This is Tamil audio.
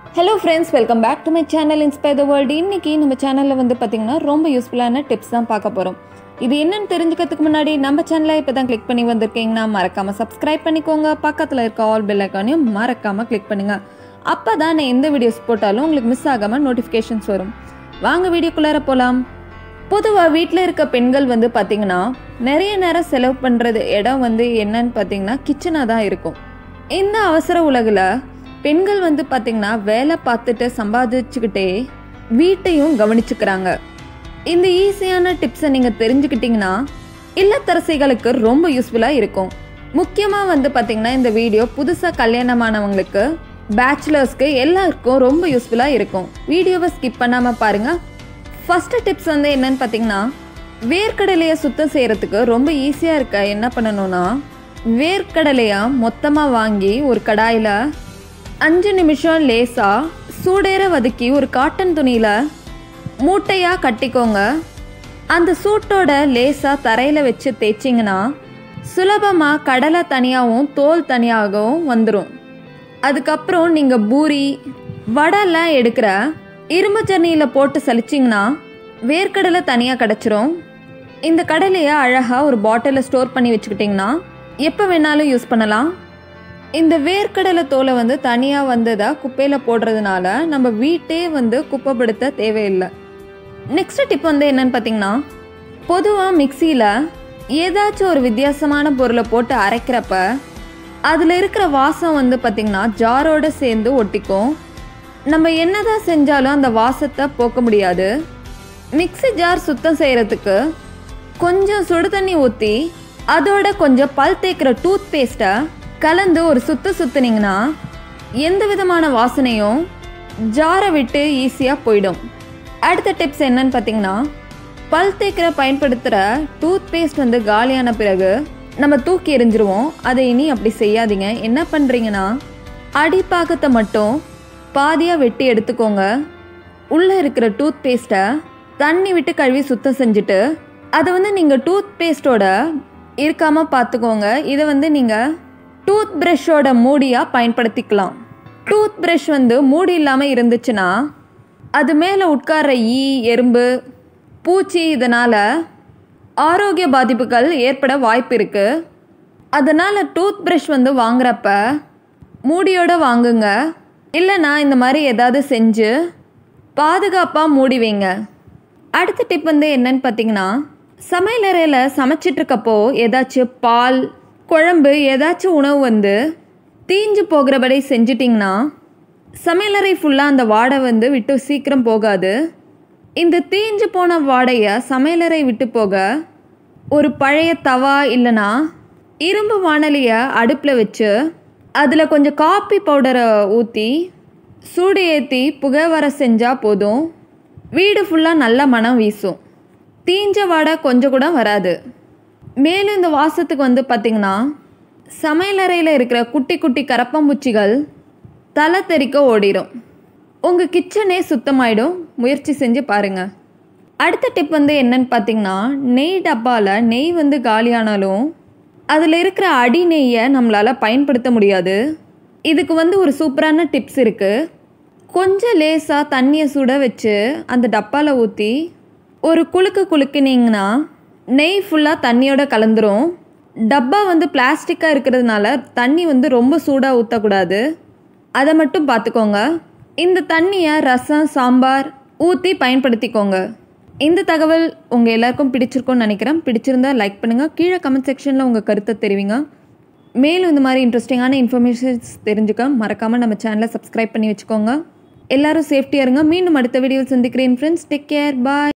hello friends welcome back to my channel inspire the world இன்னைக்கு நம்ம சேனலில் வந்து பார்த்தீங்கன்னா ரொம்ப யூஸ்ஃபுல்லான டிப்ஸ் தான் பார்க்க போகிறோம் இது என்னன்னு தெரிஞ்சுக்கிறதுக்கு முன்னாடி நம்ம சேனலை இப்போ தான் கிளிக் பண்ணி வந்திருக்கீங்கன்னா மறக்காமல் சப்ஸ்கிரைப் பண்ணிக்கோங்க பக்கத்தில் இருக்க ஆல் பெல் ஐக்கானையும் மறக்காமல் கிளிக் பண்ணுங்க அப்போ தான் நான் எந்த வீடியோஸ் போட்டாலும் உங்களுக்கு மிஸ் ஆகாமல் நோட்டிஃபிகேஷன்ஸ் வரும் வாங்க வீடியோக்குள்ளார போகலாம் பொதுவாக வீட்டில் இருக்க பெண்கள் வந்து பார்த்திங்கன்னா நிறைய நேரம் செலவு பண்ணுறது இடம் வந்து என்னன்னு பார்த்தீங்கன்னா கிச்சனாக தான் இருக்கும் இந்த அவசர உலகில் பெண்கள் வந்து பார்த்திங்கன்னா வேலை பார்த்துட்டு சம்பாதிச்சுக்கிட்டே வீட்டையும் கவனிச்சுக்கிறாங்க இந்த ஈஸியான டிப்ஸை நீங்கள் தெரிஞ்சுக்கிட்டிங்கன்னா இல்லத்தரசிகளுக்கு ரொம்ப யூஸ்ஃபுல்லாக இருக்கும் முக்கியமாக வந்து பார்த்திங்கன்னா இந்த வீடியோ புதுசாக கல்யாணமானவங்களுக்கு பேச்சுலர்ஸ்க்கு எல்லாருக்கும் ரொம்ப யூஸ்ஃபுல்லாக இருக்கும் வீடியோவை ஸ்கிப் பண்ணாமல் பாருங்கள் ஃபஸ்ட்டு டிப்ஸ் வந்து என்னன்னு பார்த்தீங்கன்னா வேர்க்கடலையை சுத்தம் செய்கிறதுக்கு ரொம்ப ஈஸியாக இருக்க என்ன பண்ணணும்னா வேர்க்கடலையை மொத்தமாக வாங்கி ஒரு கடாயில் அஞ்சு நிமிஷம் லேசாக சூடேற வதக்கி ஒரு காட்டன் துணியில் மூட்டையாக கட்டிக்கோங்க அந்த சூட்டோட லேசாக தரையில் வச்சு தேய்ச்சிங்கன்னா சுலபமாக கடலை தனியாகவும் தோல் தனியாகவும் வந்துடும் அதுக்கப்புறம் நீங்கள் பூரி வடைலாம் எடுக்கிற இரும்பு சட்னியில் போட்டு சலிச்சிங்கன்னா வேர்க்கடலை தனியாக கிடச்சிரும் இந்த கடலையை அழகாக ஒரு பாட்டிலில் ஸ்டோர் பண்ணி வச்சுக்கிட்டிங்கன்னா எப்போ வேணாலும் யூஸ் பண்ணலாம் இந்த வேர்க்கடலை தோலை வந்து தனியாக வந்ததை குப்பையில் போடுறதுனால நம்ம வீட்டே வந்து குப்பைப்படுத்த தேவையில்லை நெக்ஸ்ட் டிப் வந்து என்னன்னு பார்த்தீங்கன்னா பொதுவாக மிக்சியில் ஏதாச்சும் ஒரு வித்தியாசமான பொருளை போட்டு அரைக்கிறப்ப அதில் இருக்கிற வாசம் வந்து பார்த்திங்கன்னா ஜாரோட சேர்ந்து ஒட்டிக்கும் நம்ம என்னதான் செஞ்சாலும் அந்த வாசத்தை போக்க முடியாது மிக்ஸி ஜார் சுத்தம் செய்கிறதுக்கு கொஞ்சம் சுடு தண்ணி ஊற்றி அதோட கொஞ்சம் பல் தேய்க்கிற டூத் பேஸ்ட்டை கலந்து ஒரு சுத்து சுத்துனீங்கன்னா எந்த விதமான வாசனையும் ஜாரை விட்டு ஈஸியாக போயிடும் அடுத்த டிப்ஸ் என்னன்னு பார்த்தீங்கன்னா பல் தேய்க்கிற பயன்படுத்துகிற டூத் பேஸ்ட் வந்து காலியான பிறகு நம்ம தூக்கி எறிஞ்சிருவோம் அதை இனி அப்படி செய்யாதீங்க என்ன பண்ணுறீங்கன்னா அடிப்பாகத்தை மட்டும் பாதியாக வெட்டி எடுத்துக்கோங்க உள்ளே இருக்கிற டூத் பேஸ்ட்டை தண்ணி விட்டு கழுவி சுத்தம் செஞ்சுட்டு அதை வந்து நீங்கள் டூத் பேஸ்ட்டோட இருக்காமல் பார்த்துக்கோங்க இதை வந்து நீங்கள் டூத் ப்ரஷ்ஷோட மூடியாக பயன்படுத்திக்கலாம் டூத் ப்ரஷ் வந்து மூடி இல்லாமல் இருந்துச்சுன்னா அது மேலே உட்கார்ற ஈ எறும்பு பூச்சி இதனால் ஆரோக்கிய பாதிப்புகள் ஏற்பட வாய்ப்பு இருக்குது அதனால் டூத் ப்ரஷ் வந்து வாங்குறப்ப மூடியோட வாங்குங்க இல்லைனா இந்த மாதிரி ஏதாவது செஞ்சு பாதுகாப்பாக மூடி வைங்க அடுத்த டிப் வந்து என்னன்னு பார்த்தீங்கன்னா சமையலறையில் சமைச்சிட்ருக்கப்போ ஏதாச்சும் பால் குழம்பு ஏதாச்சும் உணவு வந்து தீஞ்சு போகிறபடி செஞ்சிட்டிங்கன்னா சமையலறை ஃபுல்லாக அந்த வாடை வந்து விட்டு சீக்கிரம் போகாது இந்த தீஞ்சு போன வாடையை சமையலறை விட்டு போக ஒரு பழைய தவா இல்லைனா இரும்பு வானலியை அடுப்பில் வச்சு அதில் கொஞ்சம் காப்பி பவுடரை ஊற்றி சூடு ஏற்றி புகை வர செஞ்சால் போதும் வீடு ஃபுல்லாக நல்ல மனம் வீசும் தீஞ்ச வாடை கொஞ்சம் கூட வராது மேலும் இந்த வாசத்துக்கு வந்து பார்த்திங்கன்னா சமையலறையில் இருக்கிற குட்டி குட்டி கரப்பாம்பூச்சிகள் தலை தெறிக்க ஓடிடும் உங்கள் கிச்சனே சுத்தமாயிடும் முயற்சி செஞ்சு பாருங்கள் அடுத்த டிப் வந்து என்னன்னு பார்த்தீங்கன்னா நெய் டப்பாவில் நெய் வந்து காலியானாலும் அதில் இருக்கிற அடி நெய்யை நம்மளால் பயன்படுத்த முடியாது இதுக்கு வந்து ஒரு சூப்பரான டிப்ஸ் இருக்குது கொஞ்சம் லேசாக தண்ணியை சுட வச்சு அந்த டப்பாவில் ஊற்றி ஒரு குலுக்கு குலுக்குனீங்கன்னா நெய் ஃபுல்லாக தண்ணியோட கலந்துரும் டப்பா வந்து பிளாஸ்டிக்காக இருக்கிறதுனால தண்ணி வந்து ரொம்ப சூடாக ஊற்றக்கூடாது அதை மட்டும் பார்த்துக்கோங்க இந்த தண்ணியை ரசம் சாம்பார் ஊற்றி பயன்படுத்திக்கோங்க இந்த தகவல் உங்கள் எல்லாருக்கும் பிடிச்சிருக்கும்னு நினைக்கிறேன் பிடிச்சிருந்தா லைக் பண்ணுங்கள் கீழே கமெண்ட் செக்ஷனில் உங்கள் கருத்தை தெரிவிங்க மேலும் இந்த மாதிரி இன்ட்ரெஸ்டிங்கான இன்ஃபர்மேஷன்ஸ் தெரிஞ்சுக்க மறக்காமல் நம்ம சேனலை சப்ஸ்கிரைப் பண்ணி வச்சுக்கோங்க எல்லாரும் சேஃப்டியாக இருங்க மீண்டும் அடுத்த வீடியோவில் சந்திக்கிறேன் ஃப்ரெண்ட்ஸ் டேக் கேர் பாய்